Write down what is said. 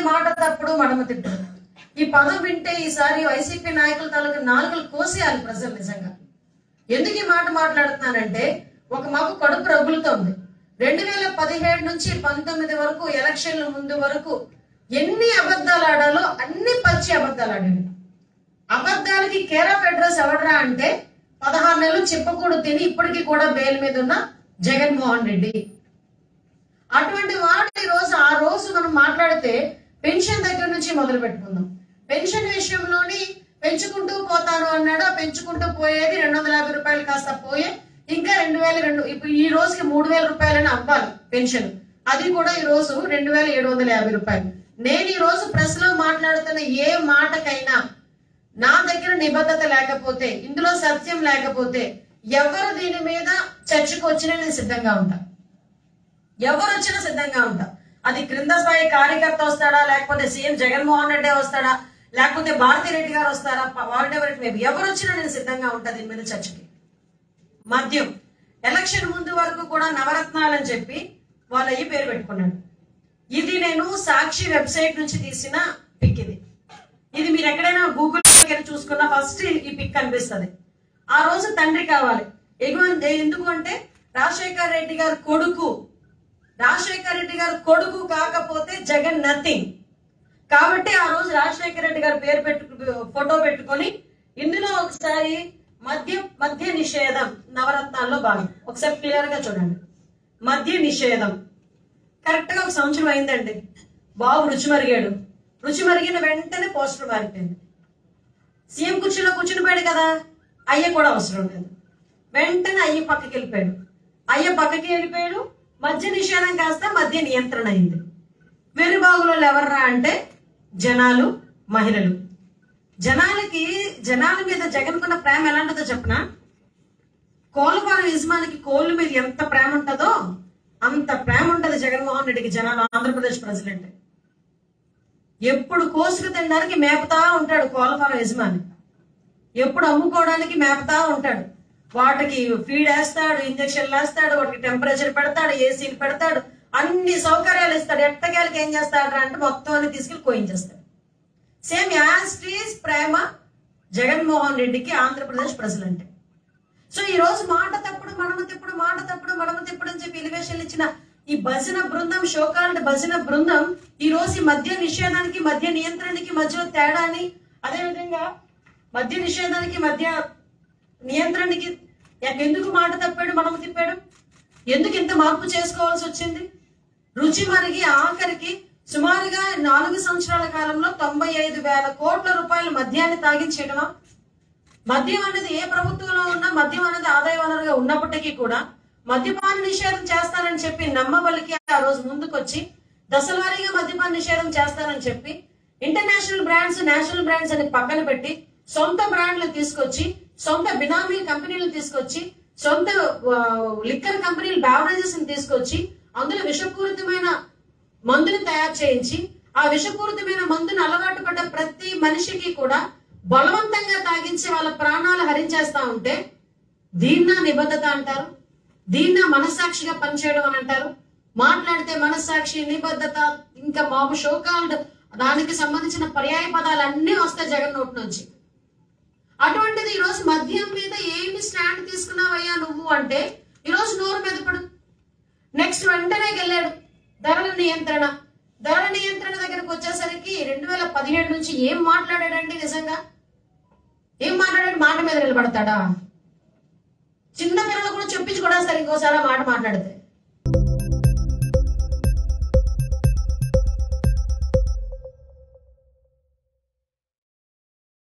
మాట తప్పుడు మడమ తిట్టడు ఈ పదం వింటే ఈసారి వైసీపీ నాయకుల తాలూకు నాలుగులు కోసేయాలి ప్రజలు నిజంగా ఎందుకు ఈ మాట మాట్లాడుతున్నానంటే ఒక మాకు కడుపు రగులుతోంది రెండు వేల పదిహేడు నుంచి పంతొమ్మిది వరకు ఎలక్షన్ల ముందు వరకు ఎన్ని అబద్ధాలు ఆడాలో అన్ని పచ్చి అబద్ధాలు ఆడాడు అబద్ధాలకి కేర్ ఆఫ్ అడ్రస్ ఎవడరా అంటే పదహారు నెలలు చెప్పకూడదు తిని ఇప్పటికీ కూడా బెయిల్ మీద ఉన్న జగన్మోహన్ రెడ్డి అటువంటి వాడు ఈ రోజు ఆ రోజు మనం మాట్లాడితే పెన్షన్ దగ్గర నుంచి మొదలు పెట్టుకుందాం పెన్షన్ విషయంలోని పెంచుకుంటూ పోతాను అన్నాడు ఆ పెంచుకుంటూ పోయేది రెండు వందల యాభై రూపాయలు కాస్త పోయే ఇంకా రెండు వేల రెండు ఇప్పుడు ఈ రోజుకి మూడు వేల రూపాయలని అవ్వాలి పెన్షన్ అది కూడా ఈ రోజు రెండు వేల ఏడు వందల యాభై రూపాయలు నేను ఈ రోజు ప్రెస్ లో మాట్లాడుతున్న ఏ మాటకైనా నా దగ్గర నిబద్ధత లేకపోతే ఇందులో సత్యం లేకపోతే ఎవరు దీని మీద చర్చకు వచ్చినా నేను సిద్ధంగా ఉంటా ఎవరు వచ్చినా సిద్ధంగా ఉంటా అది క్రింద స్థాయి కార్యకర్త వస్తాడా లేకపోతే సీఎం జగన్మోహన్ రెడ్డి వస్తాడా లేకపోతే భారతీ రెడ్డి గారు వస్తారా వాట్ ఎవర్ ఇట్ మేబీ ఎవరు వచ్చినా నేను సిద్ధంగా ఉంటా దీని మీద చర్చకి మద్యం ఎలక్షన్ ముందు వరకు కూడా నవరత్నాలు అని చెప్పి వాళ్ళ అయ్యి పేరు పెట్టుకున్నాడు ఇది నేను సాక్షి వెబ్సైట్ నుంచి తీసిన పిక్ ఇది ఇది మీరు ఎక్కడైనా గూగుల్ చూసుకున్న ఫస్ట్ ఈ పిక్ కనిపిస్తుంది ఆ రోజు తండ్రి కావాలి ఎగువ ఎందుకు అంటే రాజశేఖర్ రెడ్డి గారి కొడుకు రాజశేఖర్ రెడ్డి గారి కొడుకు కాకపోతే జగన్ నథింగ్ కాబట్టి ఆ రోజు రాజశేఖర రెడ్డి గారి పేరు పెట్టు ఫోటో పెట్టుకొని ఇందులో ఒకసారి మద్య మద్య నిషేధం నవరత్నాల్లో భాగం ఒకసారి క్లియర్ గా చూడండి మద్య నిషేధం కరెక్ట్ గా ఒక సంవత్సరం అయిందండి బాబు రుచి మరిగాడు రుచి మరిగిన వెంటనే పోస్టర్ మారిపోయింది సీఎం కుర్చీలో కూర్చుని పోయాడు కదా అయ్య కూడా అవసరం లేదు వెంటనే అయ్య పక్కకి వెళ్ళిపోయాడు అయ్య పక్కకి వెళ్ళిపోయాడు మద్య నిషేధం కాస్త మద్య నియంత్రణ అయింది వెర్రిబాగులో ఎవర్రా అంటే జనాలు మహిళలు జనాలకి జనాల మీద జగన్కున్న ప్రేమ ఎలాంటిదో చెప్పనా కోలపారం యజమానికి కోళ్ళ మీద ఎంత ప్రేమ ఉంటుందో అంత ప్రేమ ఉంటది జగన్మోహన్ రెడ్డికి జనాలు ఆంధ్రప్రదేశ్ ప్రజలంటే ఎప్పుడు కోసుకు తినడానికి మేపుతా ఉంటాడు కోలపారం యజమాని ఎప్పుడు అమ్ముకోవడానికి మేపుతా ఉంటాడు వాటికి ఫీడ్ వేస్తాడు ఇంజక్షన్లు వేస్తాడు వాటికి టెంపరేచర్ పెడతాడు ఏసీలు పెడతాడు అన్ని సౌకర్యాలు ఇస్తాడు ఎట్టకేలకి ఏం చేస్తాడు అంటే మొత్తం అన్ని తీసుకెళ్లి కోయించేస్తాడు సేమ్ యాస్టీస్ ప్రేమ జగన్మోహన్ రెడ్డికి ఆంధ్రప్రదేశ్ ప్రజలంటే సో ఈ రోజు మాట తప్పుడు మనమ తిప్పుడు మాట తప్పుడు మనమ తిప్పుడు అని చెప్పి ఎలివేషన్లు ఇచ్చిన ఈ భజన బృందం షోకాల్డ్ భజన బృందం ఈ రోజు ఈ మద్య నిషేధానికి మద్య నియంత్రణకి మధ్యలో తేడాని అదే విధంగా మద్య నిషేధానికి మద్య నియంత్రణకి ఎందుకు మాట తప్పాడు మనము తిప్పాడు ఎందుకు ఇంత మార్పు చేసుకోవాల్సి వచ్చింది రుచి మరిగి ఆఖరికి సుమారుగా నాలుగు సంవత్సరాల కాలంలో తొంభై ఐదు వేల కోట్ల రూపాయల మద్యాన్ని తాగించేయడమా మద్యం అనేది ఏ ప్రభుత్వంలో ఉన్నా మద్యం అనేది ఆదాయ వనరుగా ఉన్నప్పటికీ కూడా మద్యపాన నిషేధం చేస్తానని చెప్పి నమ్మబలికి ఆ రోజు ముందుకొచ్చి దశలవారీగా మద్యపాన నిషేధం చేస్తానని చెప్పి ఇంటర్నేషనల్ బ్రాండ్స్ నేషనల్ బ్రాండ్స్ అని పక్కన పెట్టి సొంత బ్రాండ్లు తీసుకొచ్చి సొంత బినామీ కంపెనీలు తీసుకొచ్చి సొంత లిక్కర్ కంపెనీలు బ్యావరేజెస్ తీసుకొచ్చి అందులో విషపూరితమైన మందుని తయారు చేయించి ఆ విషపూరితమైన మందుని అలవాటు పడ్డ ప్రతి మనిషికి కూడా బలవంతంగా తాగించి వాళ్ళ ప్రాణాలు హరించేస్తా ఉంటే దీన్న నిబద్ధత అంటారు దీన్న మనస్సాక్షిగా పనిచేయడం అని అంటారు మాట్లాడితే మనస్సాక్షి నిబద్ధత ఇంకా మాము షోకాల్డ్ దానికి సంబంధించిన పర్యాయ పదాలు అన్నీ వస్తాయి జగన్ నోటి నుంచి అటువంటిది ఈ రోజు మద్యం మీద ఏమి స్టాండ్ తీసుకున్నావయ్యా నువ్వు అంటే ఈ రోజు నోరు మీద పడు నెక్స్ట్ వెంటనే వెళ్ళాడు ధరల నియంత్రణ ధరల నియంత్రణ దగ్గరకు వచ్చేసరికి రెండు వేల పదిహేడు నుంచి ఏం మాట్లాడాడండి నిజంగా ఏం మాట్లాడాడు మాట మీద నిలబడతాడా చిన్న పిల్లలు కూడా చెప్పించి కూడా సరే ఇంకోసారి ఆ మాట మాట్లాడితే